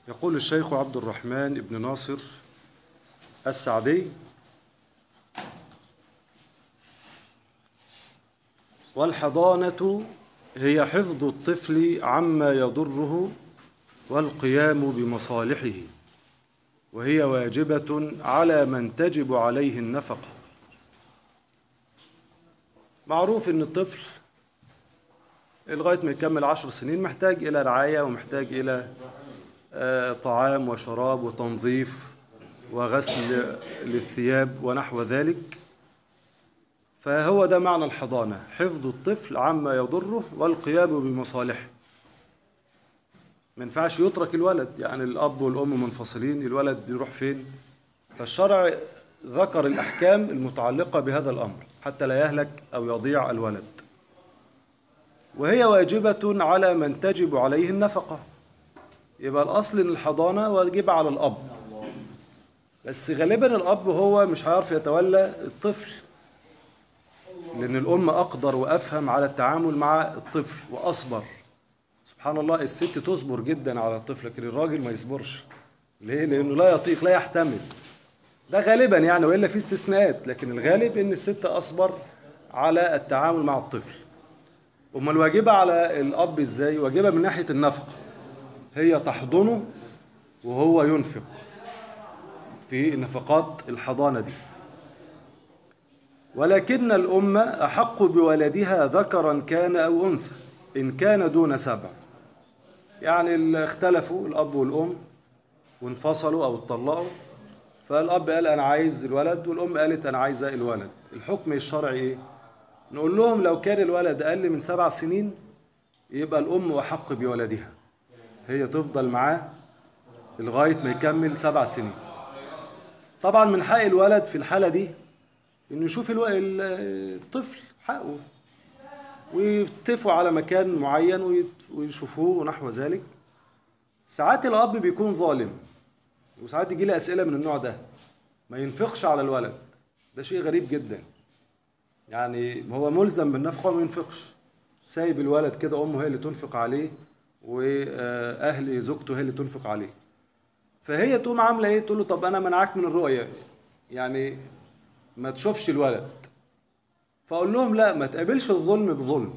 يقول الشيخ عبد الرحمن بن ناصر السعدي والحضانة هي حفظ الطفل عما يضره والقيام بمصالحه وهي واجبة على من تجب عليه النفقة معروف ان الطفل لغاية ما يكمل عشر سنين محتاج إلى رعاية ومحتاج إلى آه، طعام وشراب وتنظيف وغسل للثياب ونحو ذلك فهو ده معنى الحضانة حفظ الطفل عما يضره والقيام بمصالحه ما ينفعش يترك الولد يعني الأب والأم منفصلين الولد يروح فين فالشرع ذكر الأحكام المتعلقة بهذا الأمر حتى لا يهلك أو يضيع الولد وهي واجبة على من تجب عليه النفقة يبقى الأصل إن الحضانة واجبة على الأب بس غالبا الأب هو مش هيعرف يتولى الطفل لأن الأم أقدر وأفهم على التعامل مع الطفل وأصبر سبحان الله الست تصبر جدا على الطفل لكن الراجل ما يصبرش ليه؟ لأنه لا يطيق لا يحتمل ده غالبا يعني وإلا في استثناءات لكن الغالب إن الست أصبر على التعامل مع الطفل أما الواجبة على الأب إزاي؟ واجبة من ناحية النفقة هي تحضنه وهو ينفق في نفقات الحضانة دي ولكن الأم أحق بولدها ذكرا كان أو أنثى إن كان دون سبع يعني اللي اختلفوا الأب والأم وانفصلوا أو اتطلقوا فالأب قال أنا عايز الولد والأم قالت أنا عايزة الولد الحكم الشرعي إيه؟ نقول لهم لو كان الولد أقل من سبع سنين يبقى الأم أحق بولدها هي تفضل معاه لغاية ما يكمل سبع سنين طبعا من حق الولد في الحالة دي انه يشوف الو... ال- الطفل حقه ويتفقوا على مكان معين ويت- ويشوفوه ونحو ذلك ساعات الاب بيكون ظالم وساعات يجي لي اسئله من النوع ده ما ينفقش على الولد ده شيء غريب جدا يعني هو ملزم بالنفقه وما ينفقش سايب الولد كده امه هي اللي تنفق عليه واهل زوجته هي اللي تنفق عليه فهي تقوم عامله ايه تقول له طب انا منعك من الرؤيه يعني ما تشوفش الولد فاقول لهم لا ما تقابلش الظلم بظلم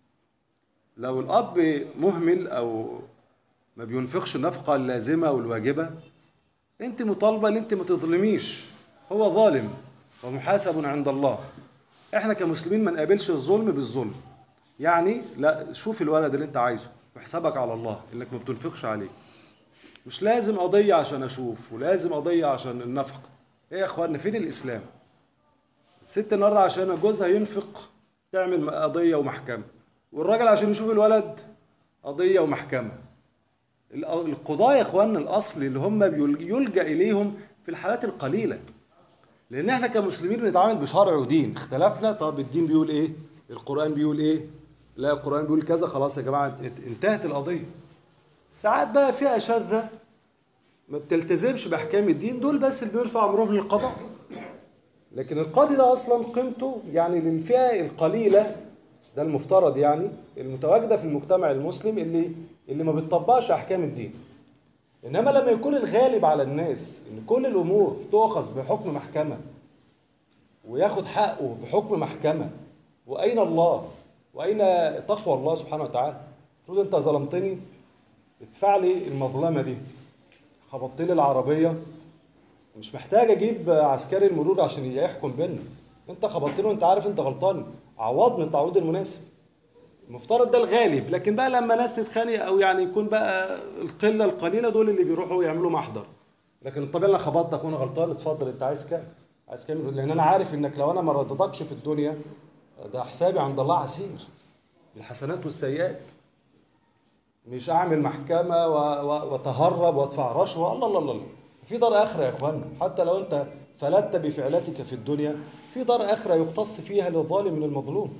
لو الاب مهمل او ما بينفقش النفقه اللازمه والواجبه انت مطالبه ان انت ما تظلميش هو ظالم ومحاسب عند الله احنا كمسلمين ما نقابلش الظلم بالظلم يعني لا شوف الولد اللي انت عايزه وحسابك على الله انك ما بتنفقش عليه مش لازم قضيه عشان اشوف ولازم قضيه عشان النفقه ايه يا اخوانا فين الاسلام الست النهارده عشان جوزها ينفق تعمل قضيه ومحكمه والراجل عشان يشوف الولد قضيه ومحكمه ال- القضاة يا اخوانا الاصل اللي هم بيل- يلجا اليهم في الحالات القليله لان احنا كمسلمين بنتعامل بشرع ودين اختلفنا طب الدين بيقول ايه القران بيقول ايه لا القران بيقول كذا خلاص يا جماعه ات- انتهت القضيه ساعات بقى فئه شاذه ما بتلتزمش باحكام الدين دول بس اللي بيرفع امرهم للقضاء لكن القاضي ده اصلا قيمته يعني للفئه القليله ده المفترض يعني المتواجده في المجتمع المسلم اللي اللي ما بتطبقش احكام الدين انما لما يكون الغالب على الناس ان كل الامور تؤخذ بحكم محكمه وياخد حقه بحكم محكمه واين الله واين تقوى الله سبحانه وتعالى المفروض انت ظلمتني ادفع لي المظلمه دي خبطت لي العربيه مش محتاج اجيب عسكري المرور عشان يحكم بينا انت خبطتني وانت عارف انت غلطان عوضني التعويض المناسب المفترض ده الغالب لكن بقى لما ناس تتخانق او يعني يكون بقى القله القليله دول اللي بيروحوا يعملوا محضر لكن الطبيعي انا خبطتك وانا غلطان اتفضل انت عايز كام عايز كام لان انا عارف انك لو انا ما رددكش في الدنيا ده حسابي عند الله عسير الحسنات والسيئات مش اعمل محكمه و- و- واتهرب وادفع رشوه الله الله الله الله. في دار اخره يا اخوانا حتى لو انت فلت بفعلتك في الدنيا في دار اخره يختص فيها للظالم من المظلوم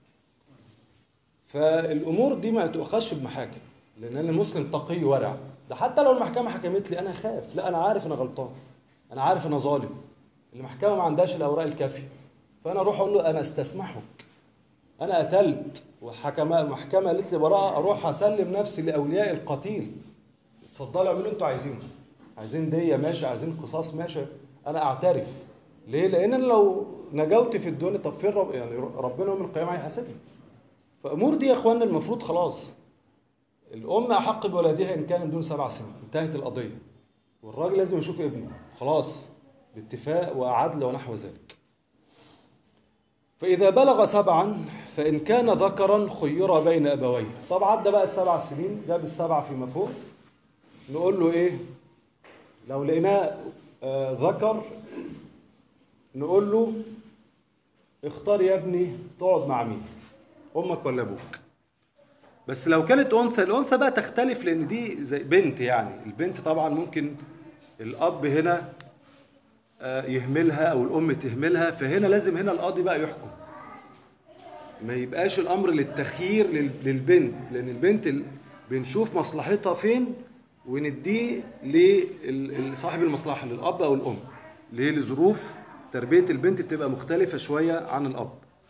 فالامور دي ما تؤخذش بمحاكم لان انا مسلم تقي ورع ده حتى لو المحكمه حكمت لي انا خاف لا انا عارف انا غلطان انا عارف انا ظالم المحكمه ما عندهاش الاوراق الكافيه فانا اروح اقول له انا استسمحك انا قتلت وحكم المحكمه قالت لي براءه اروح اسلم نفسي لاولياء القتيل اتفضلوا اعملوا انتوا عايزينه عايزين دية ماشي عايزين قصاص ماشي انا اعترف ليه لان انا لو نجوت في الدنيا طب فين رب يعني ربنا يوم القيامه هيحاسبني فامور دي يا اخوانا المفروض خلاص الام احق بولدها ان كان دون سبع سنين انتهت القضيه والراجل لازم يشوف ابنه خلاص باتفاق وعدل ونحو ذلك فإذا بلغ سبعا فإن كان ذكرا خير بين أبويه طب عدى بقى السبع سنين جاب السبعة فيما فوق نقول له إيه لو لقيناه آه ذكر نقول له اختار يا ابني تقعد مع مين أمك ولا أبوك بس لو كانت أنثى الأنثى بقى تختلف لأن دي زي بنت يعني البنت طبعا ممكن الأب هنا يهملها او الام تهملها فهنا لازم هنا القاضي بقى يحكم ما يبقاش الامر للتخيير للبنت لان البنت بنشوف مصلحتها فين ونديه لصاحب المصلحه للاب او الام ليه لظروف تربيه البنت بتبقى مختلفه شويه عن الاب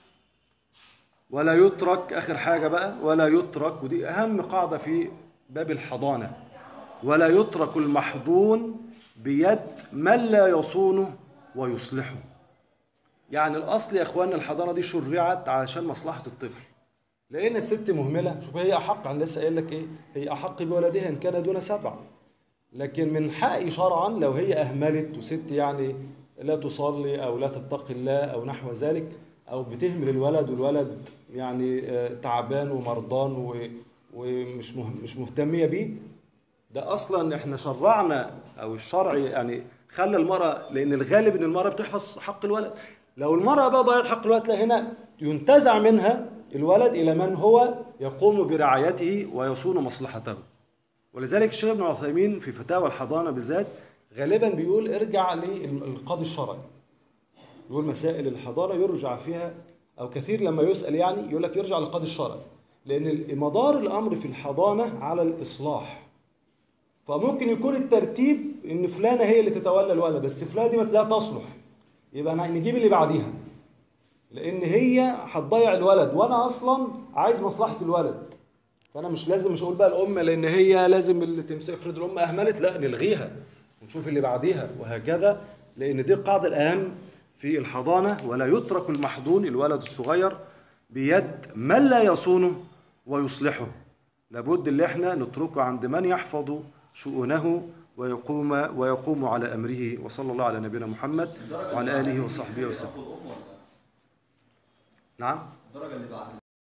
ولا يترك اخر حاجه بقى ولا يترك ودي اهم قاعده في باب الحضانه ولا يترك المحضون بيد من لا يصونه ويصلحه يعني الاصل يا اخواننا الحضانه دي شرعت علشان مصلحه الطفل لان الست مهمله شوف هي احق انا لسه قايل لك ايه هي احق بولدها ان كان دون سبع لكن من حقي شرعا لو هي اهملت وست يعني لا تصلي او لا تتقي الله او نحو ذلك او بتهمل الولد والولد يعني تعبان ومرضان ومش مش مهتميه بيه ده اصلا احنا شرعنا او الشرع يعني خلى المراه لان الغالب ان المراه بتحفظ حق الولد لو المراه بقى ضيعت حق الولد لا هنا ينتزع منها الولد الى من هو يقوم برعايته ويصون مصلحته ولذلك الشيخ ابن عثيمين في فتاوى الحضانه بالذات غالبا بيقول ارجع للقاضي الشرعي يقول مسائل الحضانه يرجع فيها او كثير لما يسال يعني يقول لك يرجع للقاضي الشرعي لان مدار الامر في الحضانه على الاصلاح فممكن يكون الترتيب ان فلانه هي اللي تتولى الولد بس فلانه دي لا تصلح يبقى نجيب اللي بعديها لان هي هتضيع الولد وانا اصلا عايز مصلحه الولد فانا مش لازم مش اقول بقى الام لان هي لازم اللي تمسك افرض الام اهملت لا نلغيها ونشوف اللي بعديها وهكذا لان دي القاعده الاهم في الحضانه ولا يترك المحضون الولد الصغير بيد من لا يصونه ويصلحه لابد اللي احنا نتركه عند من يحفظ شؤونه ويقوم ويقوم على امره وصلى الله على نبينا محمد وعلى اله وصحبه وسلم. نعم؟ الدرجه اللي بعد